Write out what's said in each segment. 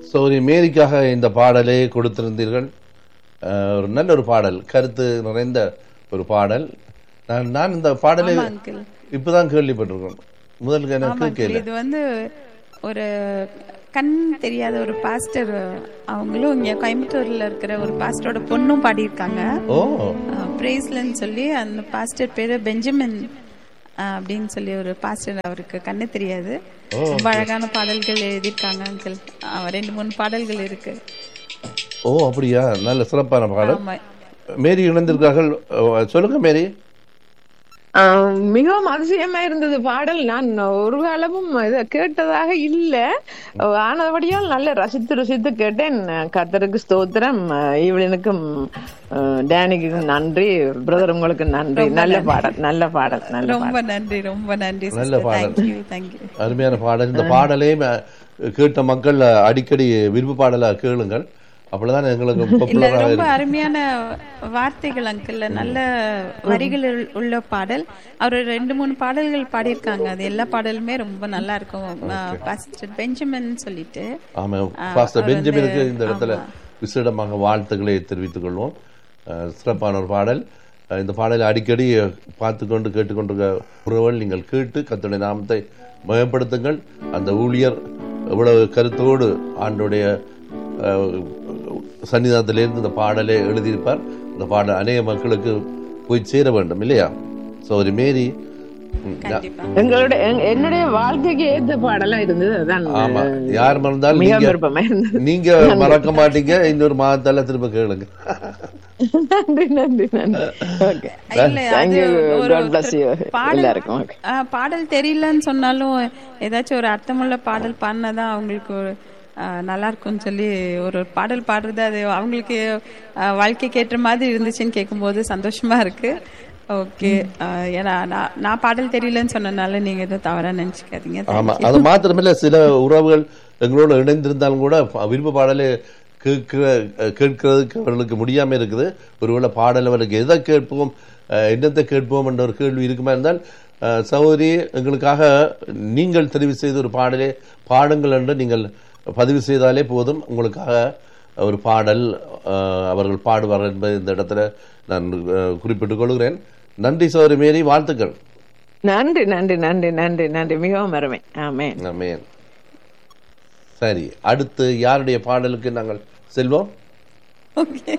சௌரி மேரிக்காக இந்த பாடலை கொடுத்திருந்தீர்கள் அஹ், ஒரு நல்ல ஒரு பாடல் கருத்து நிறைந்த ஒரு பாடல் நான் நான் இந்த பாடலை ஆமா அங்கிள் இப்பதான் கேள்விப்பட்டிருக்கேன் முதலுக்கு ஆமா எனக்கு அங்கிள் கேள்வி இது வந்து ஒரு கண் தெரியாத ஒரு பாஸ்டர் அவங்களும் இங்க கோயம்புத்தூர்ல இருக்கிற ஒரு பாஸ்டரோட பொண்ணும் பாடியிருக்காங்க ஓ பிரேஸ்லன்னு சொல்லி அந்த பாஸ்டர் பேரு பெஞ்சமின் அஹ், அப்படின்னு சொல்லி ஒரு பாஸ்டர் அவருக்கு கண்ணு தெரியாது ரொம்ப அழகான பாடல்கள் எழுதியிருக்காங்க அங்கிள் ரெண்டு மூணு பாடல்கள் இருக்கு ஓ அப்படியா நல்ல சிறப்பான பாடல் ஆமா மேரி இணைந்திருக்கார்கள் அஹ், சொல்லுங்க மேரி ஆஹ் மிகவும் அதிசயமா இருந்தது பாடல் நான் ஒரு காலமும் இதை கேட்டதாக இல்ல ஆனபடியால் நல்ல ரசித்து ரசித்து கேட்டேன் கர்த்தருக்கு ஸ்தோத்திரம் ஈவலினுக்கும் டேனிக்கு நன்றி பிரதர் உங்களுக்கு நன்றி நல்ல பாடல் நல்ல பாடல் நல்ல பாடல் ரொம்ப நன்றி ரொம்ப நன்றி நல்ல பாடல். தேங்க்யூ தேங்க்யூ அருமையான பாடல் இந்த பாடலையும் அஹ், கேட்ட மக்கள் அடிக்கடி விருப்பு பாடலா கேளுங்கள் அப்பதான் எங்களுக்கு இல்ல பாப்புலராக ரொம்ப அருமையான வார்த்தைகள் அங்கிள் நல்ல வரிகள் உள்- உள்ள பாடல் அவர் ரெண்டு மூணு பாடல்கள் பாடியிருக்காங்க அது எல்லா பாடலுமே ரொம்ப நல்லா இருக்கும் பாஸ்டர் பெஞ்சமின் சொல்லிட்டு ஆமா பாஸ்டர் பெஞ்சமினுக்கு இந்த இடத்துல விசேடமாக வாழ்த்துக்களை தெரிவித்துக் கொள்வோம் அஹ், சிறப்பான ஒரு பாடல் அஹ், இந்த பாடலை அடிக்கடி பார்த்து கொண்டு கேட்டுக்கொண்டிருக்க உறவுகள் நீங்கள் கேட்டு கத்துடைய நாமத்தை மயப்படுத்துங்கள் அந்த ஊழியர் எவ்வளவு கருத்தோடு ஆண்டுடைய அஹ், சன்னிதானத்திலிருந்து இந்த பாடலை எழுதியிருப்பார் இந்த பாடல் அநேக மக்களுக்கு போய் சேர வேண்டும் இல்லையா சோரி மேரி ம், கண்டிப்பா எங்களுடைய எங்க- என்னுடைய வாழ்க்கைக்கு ஏத்த பாடலா இருந்தது அதான் ஆமா யார் மறந்தாலும் மிக நீங்க விருப்பமா இருந்தது நீங்க மறக்க மாட்டீங்க இன்னொரு மாதத்தால திரும்ப கேளுங்க நன்றி நன்றி நன்றி ஓகே இல்ல Thank அது you. ஒரு God bless you. பாடல் எல்லாருக்கும் okay. ஆ, பாடல் தெரியலன்னு சொன்னாலும் ஏதாச்சும் ஒரு அர்த்தமுள்ள பாடல் பாடினாதான் அவங்களுக்கு ஒரு ஆ, நல்லா இருக்கும்னு சொல்லி ஒரு பாடல் பாடுறது அது அவங்களுக்கு ஆ, வாழ்க்கைக்கு ஏற்ற மாதிரி இருந்துச்சுன்னு கேட்கும்போது சந்தோஷமா இருக்கு ஓகே ஏன்னா நான் நான் பாடல் தெரியலன்னு சொன்னனால நீங்க எதுவும் தவறா நினைச்சுக்காதீங்க ஆமா அது மாத்திரமில்ல சில உறவுகள் எங்களோட இணைந்திருந்தாலும் கூட ப- விருப்ப பாடலை கேட்கிற கேட்கறதுக்கு அவர்களுக்கு முடியாம இருக்குது ஒருவேளை பாடல் அவருக்கு எதை கேட்போம் அஹ், என்னத்தை கேட்போம் என்ற ஒரு கேள்வி இருக்குமா இருந்தால் அஹ், சகோதரி எங்களுக்காக நீங்கள் தெரிவு செய்த ஒரு பாடலே பாடுங்கள் என்று நீங்கள் பதிவு செய்தாலே போதும் உங்களுக்காக ஒரு பாடல் அஹ், அவர்கள் பாடுவார் என்பதை இந்த இடத்துல நான் அஹ், குறிப்பிட்டுக் கொள்கிறேன் நன்றி சகோதரி மேரி வாழ்த்துக்கள் நன்றி நன்றி நன்றி நன்றி நன்றி மிகவும் அருமை ஆமென் ஆமென் சரி அடுத்து யாருடைய பாடலுக்கு நாங்கள் செல்வோம் ஓகே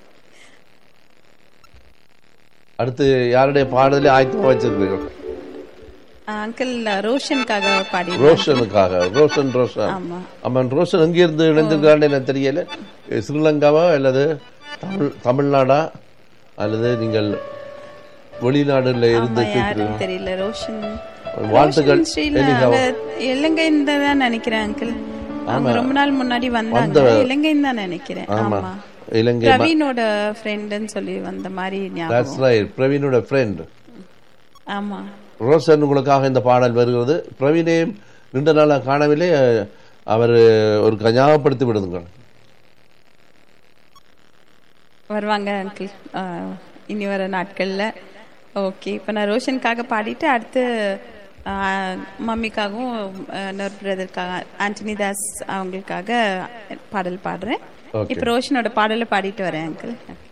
அடுத்து யாருடைய பாடலை ஆயத்தமா வச்சிருக்கீர்கள் அங்கிள் ரோஷனுக்காக பாடி ரோஷனுக்காக ரோஷன் ரோஷன் ஆமா ஆமாம் ரோஷன் எங்க இருந்து இணைந்திருக்கான்னு எனக்கு தெரியல எ, ஸ்ரீலங்காவா அல்லது தமிழ் தமிழ்நாடா அல்லது நீங்கள் வெளிநாடுல இருந்து ஆமா, யாருன்னு தெரியல ரோஷன் வாழ்த்துக்கள் ரோஷன் ஸ்ரீல அவங்க இலங்கைன்னு தான் நினைக்கிறேன் அங்கிள் அவங்க ரொம்ப நாள் முன்னாடி வந்தாங்க இலங்கைன்னு தான் நினைக்கிறேன் ஆமா இலங்கை பிரவீனோட ஃப்ரெண்டுன்னு சொல்லி வந்த மாதிரி ஞாபகம் That's right. பிரவீனோட ஃப்ரெண்ட் ஆமா ரோஷன் உங்களுக்காக இந்த பாடல் வருகிறது பிரவீனையும் நீண்ட நாளாக காணவில்லை அஹ், அவர் ஒரு ஞாபகப்படுத்தி விடுங்கள் வருவாங்க அங்கிள் இனி வர நாட்கள்ல ஓகே இப்போ நான் ரோஷனுக்காக பாடிட்டு அடுத்து ஆ, மம்மிக்காகவும் ஆ, இன்னொரு பிரதருக்காக ஆண்டனி தாஸ் அவங்களுக்காக பாடல் பாடுறேன் Okay. இப்போ ரோஷனோட பாடலை பாடிட்டு வரேன் அங்கிள்